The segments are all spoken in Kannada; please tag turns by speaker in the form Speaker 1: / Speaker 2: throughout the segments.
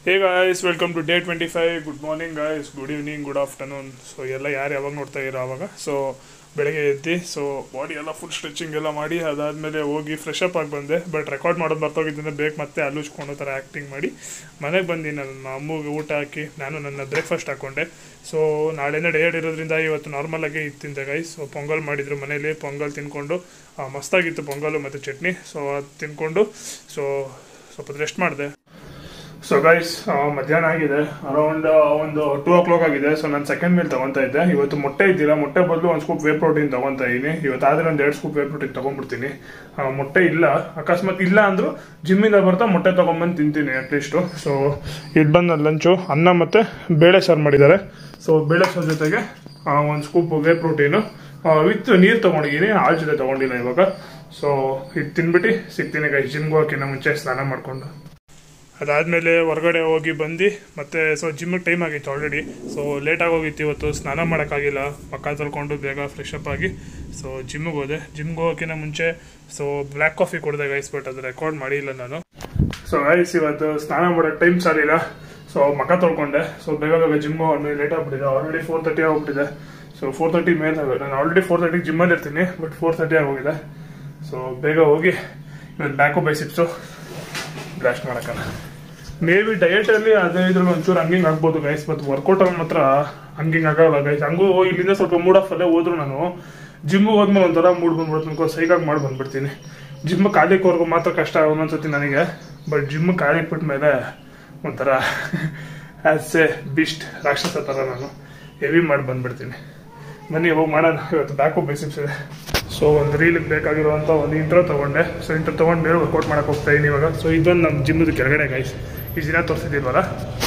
Speaker 1: hey guys welcome to day twenty five good morning guys good evening good afternoon so ಎಲ್ಲ ಯಾರು ಯಾವಾಗ ನೋಡ್ತಾ ಇರೋ ಆವಾಗ ಸೊ ಬೆಳಗ್ಗೆ ಎದ್ದು ಸೊ ಬಾಡಿ ಎಲ್ಲ ಫುಲ್ ಸ್ಟ್ರೆಚಿಂಗ್ ಎಲ್ಲ ಮಾಡಿ ಅದಾದಮೇಲೆ ಹೋಗಿ ಫ್ರೆಶ್ ಅಪ್ ಆಗಿ ಬಂದೆ ಬಟ್ ರೆಕಾರ್ಡ್ ಮಾಡೋದು ಬರ್ತೋಗಿದ್ದರಿಂದ ಬೇಕು ಮತ್ತೆ ಅಲ್ಲುಚ್ಕೊಂಡು ಥರ ಆ್ಯಕ್ಟಿಂಗ್ ಮಾಡಿ ಮನೆಗೆ ಬಂದು ನನ್ನ ಅಮ್ಮಗೆ ಊಟ ಹಾಕಿ ನಾನು ನನ್ನ ಬ್ರೇಕ್ಫಾಸ್ಟ್ ಹಾಕ್ಕೊಂಡೆ ಸೊ ನಾಳೆಯಿಂದ ಡೇಟ್ ಇರೋದ್ರಿಂದ ಇವತ್ತು ನಾರ್ಮಲಾಗಿ ತಿಂದೆ ಗೈಸ್ ಸೊ ಪೊಂಗಲ್ ಮಾಡಿದ್ರು ಮನೇಲಿ ಪೊಂಗಲ್ ತಿನ್ಕೊಂಡು ಆ, ಮಸ್ತಾಗಿತ್ತು ಪೊಂಗಲು ಮತ್ತು ಚಟ್ನಿ ಸೊ ಅದು ತಿನ್ಕೊಂಡು ಸೊ ಸ್ವಲ್ಪ ರೆಸ್ಟ್ ಮಾಡಿದೆ ಸೊ ಗೈಸ್ ಮಧ್ಯಾಹ್ನ ಆಗಿದೆ ಅರೌಂಡ್ ಒಂದು ಟೂ ಓ ಕ್ಲಾಕ್ ಆಗಿದೆ ಸೊ ನಾನು ಸೆಕೆಂಡ್ ಮೀಲ್ ತಗೊಂತಾ ಇದ್ದೆ ಇವತ್ತು ಮೊಟ್ಟೆ ಇದ್ದಿಲ್ಲ ಮೊಟ್ಟೆ ಬದಲು ಒಂದು ಸ್ಕೂಪ್ ವೇ ಪ್ರೋಟೀನ್ ತಗೊಂತಾ ಇದ್ದೀನಿ ಇವತ್ತಾದ್ರೆ ಒಂದು ಎರಡು ಸ್ಕೂಪ್ ವೇ ಪ್ರೋಟೀನ್ ತಗೊಂಡ್ಬಿಡ್ತೀನಿ ಆ, ಮೊಟ್ಟೆ ಇಲ್ಲ ಅಕಸ್ಮಾತ್ ಇಲ್ಲ ಅಂದ್ರು ಜಿಮ್ಮಿಂದ ಬರ್ತಾ ಮೊಟ್ಟೆ ತಗೊಂಬಂದು ತಿಂತೀನಿ ಅಟ್ಲೀಸ್ಟು ಸೊ ಇದು ಬಂದು ಲಂಚು ಅನ್ನ ಮತ್ತು ಬೇಳೆ ಸಾರು ಮಾಡಿದ್ದಾರೆ ಸೊ ಬೇಳೆ ಸಾರು ಜೊತೆಗೆ ಒಂದು ಸ್ಕೂಪ್ ವೇ ಪ್ರೋಟೀನು ವಿತ್ ನೀರು ತೊಗೊಂಡಿದ್ದೀನಿ ಹಾಲು ಜೊತೆ ತೊಗೊಂಡಿಲ್ಲ ಇವಾಗ ಸೊ ಇದು ತಿನ್ಬಿಟ್ಟು ಸಿಗ್ತೀನಿ ಗೈಸ್ ಜಿಮ್ಗೆ ಹೋಗೋಕ್ಕಿಂತ ಮುಂಚೆ ಸ್ನಾನ ಮಾಡಿಕೊಂಡು ಅದಾದಮೇಲೆ ಹೊರಗಡೆ ಹೋಗಿ ಬಂದು ಮತ್ತೆ ಸೊ ಜಿಮ್ಮಿಗೆ ಟೈಮ್ ಆಗಿತ್ತು ಆಲ್ರೆಡಿ ಸೊ ಲೇಟಾಗಿ ಹೋಗಿತ್ತು ಇವತ್ತು ಸ್ನಾನ ಮಾಡೋಕ್ಕಾಗಿಲ್ಲ ಮಕ್ಕ ತೊಳ್ಕೊಂಡು ಬೇಗ ಫ್ರೆಶ್ ಅಪ್ ಆಗಿ ಸೊ ಜಿಮ್ಮಿಗೆ ಹೋದೆ ಜಿಮ್ಗೆ ಹೋಗೋಕ್ಕಿಂತ ಮುಂಚೆ ಸೊ ಬ್ಲ್ಯಾಕ್ ಕಾಫಿ ಕೊಡಿದೆ ಗೈಸ್ ಬಟ್ ಅದು ರೆಕಾರ್ಡ್ ಮಾಡಿಲ್ಲ ನಾನು ಸೊ ಗೈಸ್ ಇವತ್ತು ಸ್ನಾನ ಮಾಡೋಕ್ಕೆ ಟೈಮ್ ಸಾಲಿಲ್ಲ ಸೊ ಮಕ್ಕ ತೊಳ್ಕೊಂಡೆ ಸೊ ಬೇಗ ಬೇಗ ಜಿಮ್ಗೆ ಹೋಗಿ ಲೇಟ್ ಆಗಿಬಿಟ್ಟಿದೆ ಆಲ್ರೆಡಿ ಫೋರ್ ತರ್ಟಿ ಆಗೋಗ್ಬಿಟ್ಟಿದೆ ಸೊ ಫೋರ್ ತರ್ಟಿ ಮೇಲೆ ನಾನು ಆಲ್ರೆಡಿ ಫೋರ್ ತರ್ಟಿಗೆ ಜಿಮ್ಮಲ್ಲಿ ಇರ್ತೀನಿ ಬಟ್ ಫೋರ್ ತರ್ಟಿ ಆಗೋಗಿದೆ ಸೊ ಬೇಗ ಹೋಗಿ ಇವತ್ತು ಬ್ಯಾಕು ಬೈಸಿಪ್ಸು ಬ್ಲಾಸ್ಟ್ ಮಾಡೋಕ್ಕಲ್ಲ ಮೇ ಬಿ ಡಯಟಲ್ಲಿ ಅದೇ ಇದ್ರಲ್ಲಿ ಒಂಚೂರು ಹಂಗಿಂಗ್ ಆಗ್ಬೋದು ಗೈಸ್ ಬಟ್ ವರ್ಕೌಟಲ್ಲಿ ಮಾತ್ರ ಹಂಗಿಂಗ್ ಆಗಲ್ಲ ಗೈಸ್ ಹಂಗೂ ಇಲ್ಲಿಂದ ಸ್ವಲ್ಪ ಮೂಡ್ ಆಫ್ ಅಲ್ಲೇ ಹೋದ್ರು ನಾನು ಜಿಮ್ಗೆ ಹೋದ್ಮೇಲೆ ಒಂಥರ ಮೂಡ್ ಬಂದ್ಬಿಡುತ್ತೆ ಅನ್ಕೋ ಸೈಗಾಗಿ ಮಾಡಿ ಬಂದ್ಬಿಡ್ತೀನಿ ಜಿಮ್ ಕಾಲಿಕ್ವರೆಗೂ ಮಾತ್ರ ಕಷ್ಟ ಒಂದೊಂದ್ಸತಿ ನನಗೆ ಬಟ್ ಜಿಮ್ ಕಾಲಿಗೆ ಬಿಟ್ಟ ಮೇಲೆ ಒಂಥರ ಆ್ಯಸ್ ಎ ಬಿಸ್ಟ್ ರಾಕ್ಷಸ ಥರ ನಾನು ಹೆವಿ ಮಾಡಿ ಬಂದ್ಬಿಡ್ತೀನಿ ಬನ್ನಿ ಹೋಗಿ ಮಾಡೋಣ ಇವತ್ತು ಬ್ಯಾಕು ಬೇಸಿಕ್ಸ್ ಇದೆ ಸೊ ಒಂದು ರೀಲಿಗೆ ಬೇಕಾಗಿರುವಂಥ ಒಂದು ಇಂಟ್ರೋ ತೊಗೊಂಡೆ ಸೊ ಇಂಟ್ರೋ ತೊಗೊಂಡು ಮೇಲೆ ವರ್ಕೌಟ್ ಮಾಡಕ್ಕೆ ಹೋಗ್ತಾ ಇದೀನಿ ಇವಾಗ ಸೊ ಇದೊಂದು ನಮ್ಮ ಜಿಮ್ಮದು ಕೆಳಗಡೆ ಗೈಸ್ ಈ ದಿನ ತೋರಿಸಿದ್ದೀವಲ್ಲ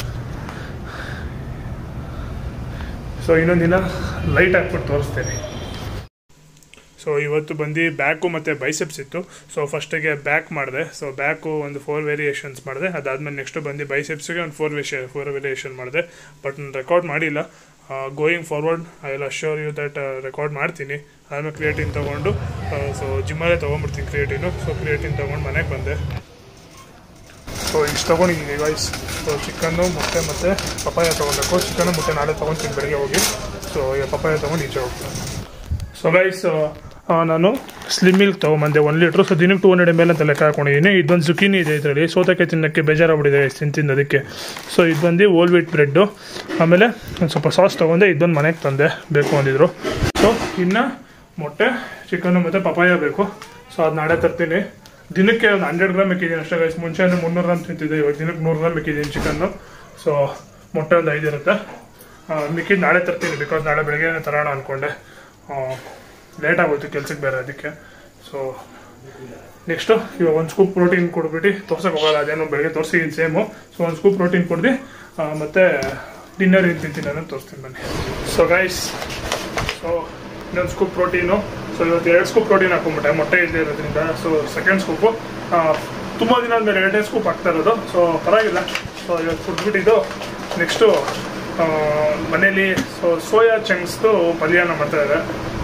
Speaker 1: ಸೊ ಇನ್ನೊಂದು ದಿನ ಲೈಟ್ ಹಾಕ್ಬಿಟ್ಟು ತೋರಿಸ್ತೇನೆ ಸೊ ಇವತ್ತು ಬಂದು ಬ್ಯಾಕು ಮತ್ತು ಬೈಸೆಪ್ಸ್ ಇತ್ತು ಸೊ ಫಸ್ಟಿಗೆ ಬ್ಯಾಕ್ ಮಾಡಿದೆ ಸೊ ಬ್ಯಾಕು ಒಂದು ಫೋರ್ ವೇರಿಯೇಷನ್ಸ್ ಮಾಡಿದೆ ಅದಾದಮೇಲೆ ನೆಕ್ಸ್ಟು ಬಂದು ಬೈಸೆಪ್ಸ್ಗೆ ಒಂದು ಫೋರ್ ವೇಷ ಫೋರ್ ವೇರಿಯೇಷನ್ ಮಾಡಿದೆ ಬಟ್ ನಾನು ರೆಕಾರ್ಡ್ ಮಾಡಿಲ್ಲ going forward I will assure you that record ಮಾಡ್ತೀನಿ ಆಮೇಲೆ ಕ್ರಿಯೇಟಿನ್ ತೊಗೊಂಡು ಸೊ ಜಿಮ್ಮಲ್ಲೇ ತೊಗೊಂಡ್ಬಿಡ್ತೀನಿ ಕ್ರಿಯೇಟಿನು ಸೊ ಕ್ರಿಯೇಟಿನ್ ತೊಗೊಂಡು ಮನೆಗೆ ಬಂದೆ ಸೊ ಇಷ್ಟು ತೊಗೊಂಡಿದ್ದೀನಿ ವೈಸ್ ಸೊ ಚಿಕನ್ನು ಮೊಟ್ಟೆ ಮತ್ತು ಪಪಾಯ ತೊಗೊಬೇಕು ಚಿಕನ್ನು ಮೊಟ್ಟೆ ನಾಳೆ ತೊಗೊತೀನಿ ಬೆಳಗ್ಗೆ ಹೋಗಿ ಸೊ ಈಗ ಪಪಾಯ ತೊಗೊಂಡು ಈಚೆ ಹೋಗ್ತೀನಿ ಸೊ ಗೈಸ್ ನಾನು ಸ್ಲಿಮ್ ಮಿಲ್ಕ್ ತೊಗೊಂಬಂದೆ ಒನ್ ಲೀಟ್ರು ಸೊ ದಿನಕ್ಕೆ ಟೂ ಹಂಡ್ರೆಡ್ ಎಮ್ ಎಲ್ ಅಂತ ಲೆಕ್ಕ ಹಾಕೊಂಡಿದ್ದೀನಿ ಇದೊಂದು ಜುಕಿನಿ ಇದೆ ಇದರಲ್ಲಿ ಸೌತೆಕಾಯಿ ತಿನ್ನೋಕ್ಕೆ ಬೇಜಾರಾಗ್ಬಿಟ್ಟಿದೆ guys ತಿಂದು ತಿನ್ನೋದಕ್ಕೆ ಸೊ ಇದು ಬಂದು ಓಲ್ ವೀಟ್ ಬ್ರೆಡ್ಡು ಆಮೇಲೆ ಒಂದು ಸ್ವಲ್ಪ ಸಾಸ್ ತೊಗೊಂಡೆ ಇದೊಂದು ಮನೆಗೆ ತಂದೆ ಬೇಕು ಅಂದಿದ್ರು ಸೊ ಇನ್ನು ಮೊಟ್ಟೆ ಚಿಕನ್ನು ಮತ್ತು ಪಪಾಯ ಬೇಕು ಸೊ ಅದು ನಾಳೆ ತರ್ತೀನಿ ದಿನಕ್ಕೆ ಒಂದು ಹಂಡ್ರೆಡ್ ಗ್ರಾಮ್ ಇಕ್ಕಿದ್ದೀನಿ ಅಷ್ಟೇ ಗೈಸ್ ಮುಂಚೆ ಅಂದರೆ ಮುನ್ನೂರು ಗ್ರಾಮ್ ತಿಂತಿದ್ದೆ ಇವಾಗ ದಿನಕ್ಕೆ ನೂರು ಗ್ರಾಮ್ ಇಕ್ಕಿದ್ದೀನಿ ಚಿಕನ್ನು ಸೊ ಮೊಟ್ಟೆ ಒಂದು ಐದು ಇರುತ್ತೆ ಮಿಕ್ಕಿದ್ದು ನಾಳೆ ತರ್ತೀನಿ ಬಿಕಾಸ್ ನಾಳೆ ಬೆಳಗ್ಗೆ ತರೋಣ ಅಂದ್ಕೊಂಡೆ ಲೇಟ್ ಆಗೋಯ್ತು ಕೆಲ್ಸಕ್ಕೆ ಬೇರೆ ಅದಕ್ಕೆ ಸೊ ನೆಕ್ಸ್ಟು ಇವಾಗ ಒಂದು ಸ್ಕೂಪ್ ಪ್ರೋಟೀನ್ ಕೊಡ್ಬಿಟ್ಟು ತೋರ್ಸಕ್ಕೆ ಹೋಗಲ್ಲ ಅದೇನು ಬೆಳಗ್ಗೆ ತೋರಿಸಿದ್ದೀನಿ ಸೇಮು ಸೊ ಒಂದು ಸ್ಕೂಪ್ ಪ್ರೋಟೀನ್ ಕೊಡ್ದು ಮತ್ತು ಡಿನ್ನರ್ ಏನು ತಿಂತೀನಿ ಅನ್ನೋದು ತೋರಿಸ್ತೀನಿ ಬನ್ನಿ ಸೊ ಗೈಸ್ ಸೊ ಇನ್ನೊಂದು ಸ್ಕೂಪ್ ಪ್ರೋಟೀನು ಸೊ ಇವತ್ತು ಎರಡು ಸ್ಕೂಪ್ ಪ್ರೋಟೀನ್ ಹಾಕೊಂಡ್ಬಿಟ್ಟೆ ಮೊಟ್ಟೆ ಇಲ್ಲದೆ ಇರೋದ್ರಿಂದ ಸೊ ಸೆಕೆಂಡ್ ಸ್ಕೂಪು ತುಂಬ ದಿನ ಆದಮೇಲೆ ಎರಡೇ ಸ್ಕೂಪ್ ಹಾಕ್ತಾ ಇರೋದು ಸೊ ಪರವಾಗಿಲ್ಲ ಸೊ ಇವತ್ತು ಕುಡ್ಬಿಟ್ಟಿದ್ದು ನೆಕ್ಸ್ಟು ಮನೇಲಿ ಸೊ ಸೋಯಾ ಚಂಕ್ಸ್ದು ಪಲ್ಯನ ಮಾಡ್ತಾ ಇದ್ದಾರೆ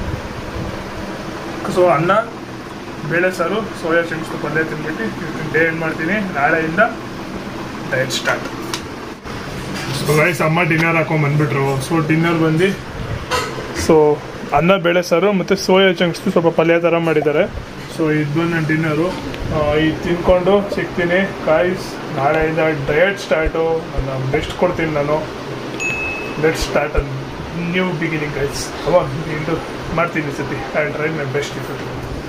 Speaker 1: ಸೊ ಅನ್ನ ಬೇಳೆ ಸಾರು ಸೋಯಾ ಚಂಕ್ಸ್ದು ಪಲ್ಯ ತಿನ್ಬಿಟ್ಟು ಇವತ್ತಿನ ಡೇ ಏನು ಮಾಡ್ತೀನಿ ನಾಳೆಯಿಂದ ಡಯಟ್ ಸ್ಟಾರ್ಟ್ ಸೊ ಗೈಸ್ ಅಮ್ಮ ಡಿನ್ನರ್ ಹಾಕೊಂಡ್ ಬಂದ್ಬಿಟ್ರು ಸೊ ಡಿನ್ನರ್ ಬಂದು ಸೊ ಅನ್ನ ಬೇಳೆ ಸಾರು ಮತ್ತು ಸೋಯಾ ಚಂಕ್ಸ್ದು ಸ್ವಲ್ಪ ಪಲ್ಯ ಥರ ಮಾಡಿದ್ದಾರೆ ಸೊ ಇದು ಬಂದು ನನ್ನ ಡಿನ್ನರು ಇದು ತಿನ್ಕೊಂಡು ಸಿಗ್ತೀನಿ ಕಾಯ್ಸ್ ನಾಳೆಯಿಂದ ಡಯಟ್ ಸ್ಟಾರ್ಟು ನನ್ನ ಬೆಸ್ಟ್ ಕೊಡ್ತೀನಿ ನಾನು let start new beginning guys ಅವಾಗ ಇದು ಮಾಡ್ತೀನಿ ಈ ಸತಿ I try my best if